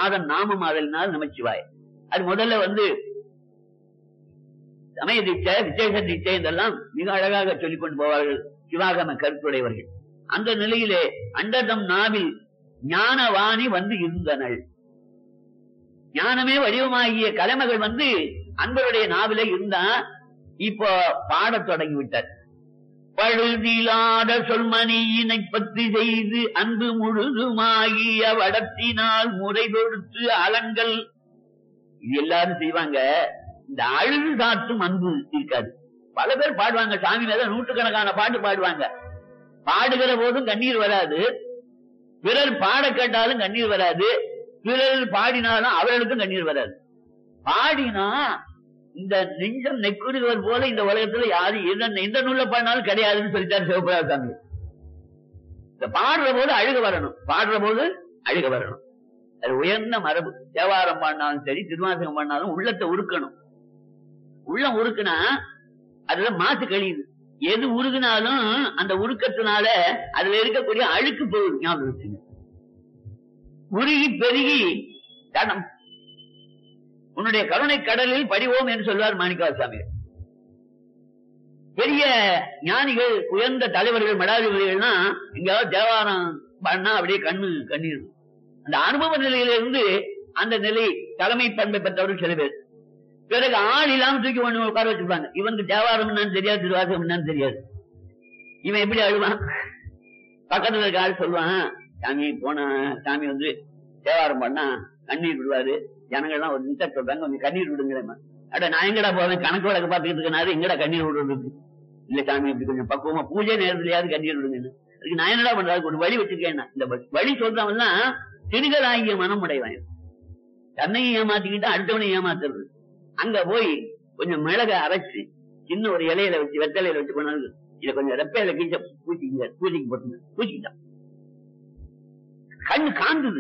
நாதன் நாமம் அதனால் நமச்சிவாய அது முதல்ல வந்து சமய தீட்சை விசேஷ தீட்சை இதெல்லாம் மிக அழகாக சொல்லிக் கொண்டு போவார்கள் சிவாகம கருத்துடையவர்கள் அந்த நிலையிலே அண்டதம் நாவில் ஞானவாணி வந்து இருந்தனள் ஞானமே வடிவமாகிய கலைமகள் வந்து அன்பருடைய நாவில இருந்தா இப்போ பாடத் தொடங்கி விட்டார் பழுதிலாத சொல்மணியினை பற்றி செய்து அன்பு முழுதுமாகிய வடத்தினால் முறை தொடுத்து அலங்கள் இது எல்லாரும் செய்வாங்க இந்த அழுது காட்டும் அன்பு இருக்காது பல பேர் பாடுவாங்க சாமி மேல நூற்றுக்கணக்கான பாட்டு பாடுவாங்க பாடுகிற போதும் கண்ணீர் வராது பிறர் பாட கேட்டாலும் கண்ணீர் வராது பிறர் பாடினாலும் அவர்களுக்கும் கண்ணீர் வராது பாடினா இந்த நெஞ்சம் நெக்குறுவர் போல இந்த உலகத்துல யாரு எந்த எந்த நூல்ல பாடினாலும் கிடையாதுன்னு சொல்லிட்டாரு சிவபிரகாஷ் சாமி இந்த பாடுற போது அழுக வரணும் பாடுற போது அழுக வரணும் அது உயர்ந்த மரபு தேவாரம் பாடினாலும் சரி திருவாசகம் பாடினாலும் உள்ளத்தை உருக்கணும் உள்ளம் உருக்குனா அதுல மாசு கழியுது எது உருகுனாலும் அந்த உருக்கத்தினால அதுல இருக்கக்கூடிய அழுக்கு போகுது ஞாபகம் வச்சுங்க உருகி பெருகி தனம் உன்னுடைய கருணை கடலில் படிவோம் என்று சொல்வார் மாணிக்கவாசாமி பெரிய ஞானிகள் உயர்ந்த தலைவர்கள் மடாதிபதிகள்னா எங்கேயாவது தேவாரம் பண்ணா அப்படியே கண்ணு கண்ணீர் அந்த அனுபவ நிலையிலிருந்து அந்த நிலை தலைமை பண்பை பெற்றவர்கள் சில பேர் பிறகு ஆள் இல்லாம தூக்கி ஒண்ணு உட்கார வச்சிருப்பாங்க இவனுக்கு தேவாரம் என்னன்னு தெரியாது திருவாசகம் என்னன்னு தெரியாது இவன் எப்படி அழுவான் பக்கத்துல இருக்க ஆள் சொல்லுவான் சாமி போன சாமி வந்து தேவாரம் பண்ணா கண்ணீர் விடுவாரு ஜனங்கள்லாம் ஒரு நிமிஷம் சொல்றாங்க கொஞ்சம் கண்ணீர் விடுங்கிறேன் அட நான் எங்கடா போவேன் கணக்கு வழக்கு பார்த்துக்கிட்டு இருக்கனாரு எங்கடா கண்ணீர் விடுறது இல்ல சாமி இப்படி கொஞ்சம் பக்குவமா பூஜை நேரத்திலயாவது கண்ணீர் விடுங்க அதுக்கு நான் என்னடா பண்றது ஒரு வழி வச்சிருக்கேன் இந்த வழி சொல்றவன் தான் திருகலாகிய மனம் உடையவன் தன்னையும் ஏமாத்திக்கிட்டு அடுத்தவனையும் ஏமாத்துறது அங்க போய் கொஞ்சம் மிளகை அரைச்சு சின்ன ஒரு இலையில வச்சு வெத்தலையில வச்சு கொண்டாந்து இத கொஞ்சம் ரெப்பையில கீழ பூச்சிங்க பூச்சிக்கு போட்டுங்க பூச்சிக்கிட்டான் கண்ணு காந்துது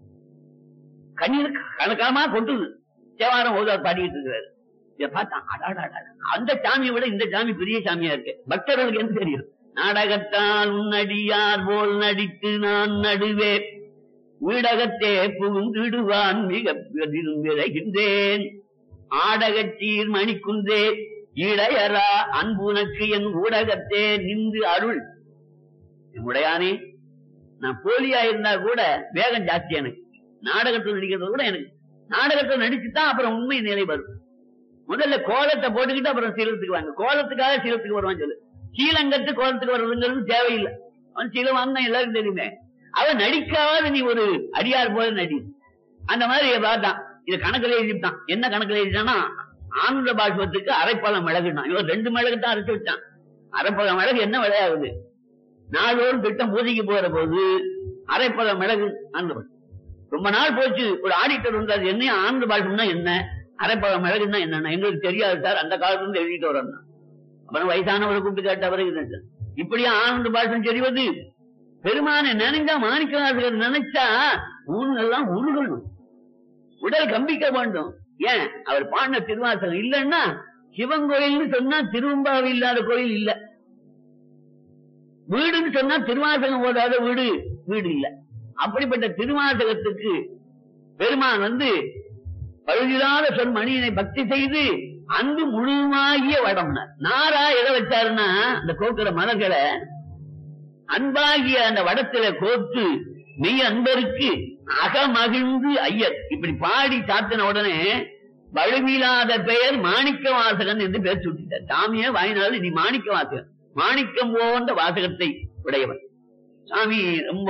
கண்ணீர் கணக்காமா கொட்டுது தேவாரம் ஓதார் பாடிட்டு இருக்கிறாரு இத பார்த்தான் அடாடாடா அந்த சாமியை விட இந்த சாமி பெரிய சாமியா இருக்கு பக்தர்களுக்கு என்ன தெரியும் நாடகத்தால் உன்னடியார் போல் நடித்து நான் நடுவே வீடகத்தே புகுந்திடுவான் மிக பெரிதும் விரைகின்றேன் ஆடகத்தீர் மணிக்குந்தே இடையரா அன்புனக்கு என் ஊடகத்தே நின்று அருள் உடையானே நான் போலியா இருந்தா கூட வேகம் ஜாஸ்தி எனக்கு நாடகத்தில் நடிக்கிறது கூட எனக்கு நாடகத்தில் நடிச்சுதான் அப்புறம் உண்மை நிலை வரும் முதல்ல கோலத்தை போட்டுக்கிட்டு அப்புறம் சீலத்துக்கு வாங்க கோலத்துக்காக சீலத்துக்கு வருவான் சொல்லு சீலங்கத்து கோலத்துக்கு வர்றதுங்கிறது தேவையில்லை அவன் சீலம் வாங்கினா எல்லாரும் தெரியுமே அவன் நடிக்காத நீ ஒரு அடியார் போல நடி அந்த மாதிரி பார்த்தான் இது கணக்கில் எழுதிட்டான் என்ன கணக்கில் எழுதிட்டான்னா ஆனந்த பாஷ்பத்துக்கு அரைப்பழம் மிளகுட்டான் இவன் ரெண்டு மிளகு தான் அரைச்சு விட்டான் அரைப்பழம் மிளகு என்ன விளையாகுது நாளோறும் திட்டம் பூஜைக்கு போற போது அரைப்பழம் மிளகு ஆனந்த ரொம்ப நாள் போச்சு ஒரு ஆடிட்டர் வந்து அது என்ன ஆனந்த பாஷ்பம்னா என்ன அரைப்பழம் மிளகுன்னா என்னன்னா எங்களுக்கு தெரியாது சார் அந்த காலத்துல இருந்து எழுதிட்டு வரோம் அப்புறம் வயசானவரை கூப்பிட்டு கேட்டவரை இப்படியா ஆனந்த பாஷ்பம் தெரிவது பெருமான நினைஞ்சா மாணிக்கவாசகர் நினைச்சா ஊனெல்லாம் உருகணும் உடல் கம்பிக்க வேண்டும் ஏன் அவர் பாடின திருவாசகம் இல்லைன்னா சிவன் கோயில்னு சொன்னா திருவம்பாவை இல்லாத கோயில் இல்ல வீடுன்னு சொன்னா திருவாசகம் ஓதாத வீடு வீடு இல்ல அப்படிப்பட்ட திருவாசகத்துக்கு பெருமான் வந்து பழுதில்லாத சொல் மணியனை பக்தி செய்து அன்பு முழுமாகிய வடம் நாரா எதை வச்சாருன்னா அந்த கோக்குற மலர்களை அன்பாகிய அந்த வடத்துல கோத்து மெய் அன்பருக்கு அகமகிழ்ந்து ஐயர் இப்படி பாடி சாத்தின உடனே வலுவில்லாத பெயர் மாணிக்க வாசகன் என்று பேர் சுட்டிட்டார் சாமியே வாயினாலும் நீ மாணிக்க வாசகன் மாணிக்கம் போன்ற வாசகத்தை உடையவன் சாமி ரொம்ப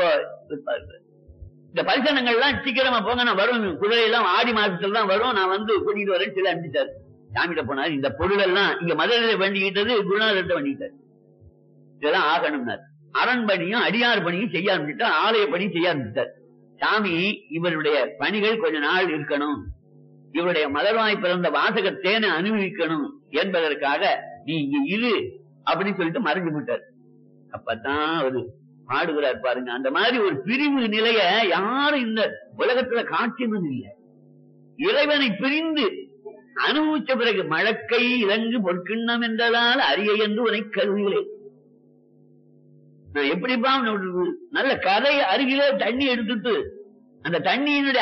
இந்த பரிசனங்கள்லாம் சீக்கிரமா போங்க நான் வரும் குதிரையெல்லாம் ஆடி மாசத்துல தான் வரும் நான் வந்து கூட்டிட்டு வரேன்னு சொல்லி அனுப்பிச்சாரு சாமிகிட்ட போனாரு இந்த பொருள் எல்லாம் இங்க மதுரையில வேண்டிக்கிட்டது குருநாதர்கிட்ட வேண்டிக்கிட்டாரு இதெல்லாம் ஆகணும்னாரு அரண்பணியும் அடியார் பணியும் செய்ய ஆரம்பிச்சுட்டார் ஆலய பணியும் செய்ய ஆரம்பிச்சிட்டார் சாமி இவருடைய பணிகள் கொஞ்ச நாள் இருக்கணும் இவருடைய மலர்வாய் பிறந்த வாசக தேனை அனுபவிக்கணும் என்பதற்காக நீ இங்க இரு அப்படின்னு சொல்லிட்டு மறைஞ்சு விட்டார் அப்பதான் அவரு பாடுகிறார் பாருங்க அந்த மாதிரி ஒரு பிரிவு நிலைய யாரும் இந்த உலகத்துல காட்சியதும் இல்லை இறைவனை பிரிந்து அனுபவிச்ச பிறகு மழக்கை இறங்கு பொற்கிண்ணம் என்றதால் அரிய என்று உனை கருவிகளே நான் எப்படிப்பா நல்ல கரை அருகிலே தண்ணி எடுத்துட்டு அந்த தண்ணியினுடைய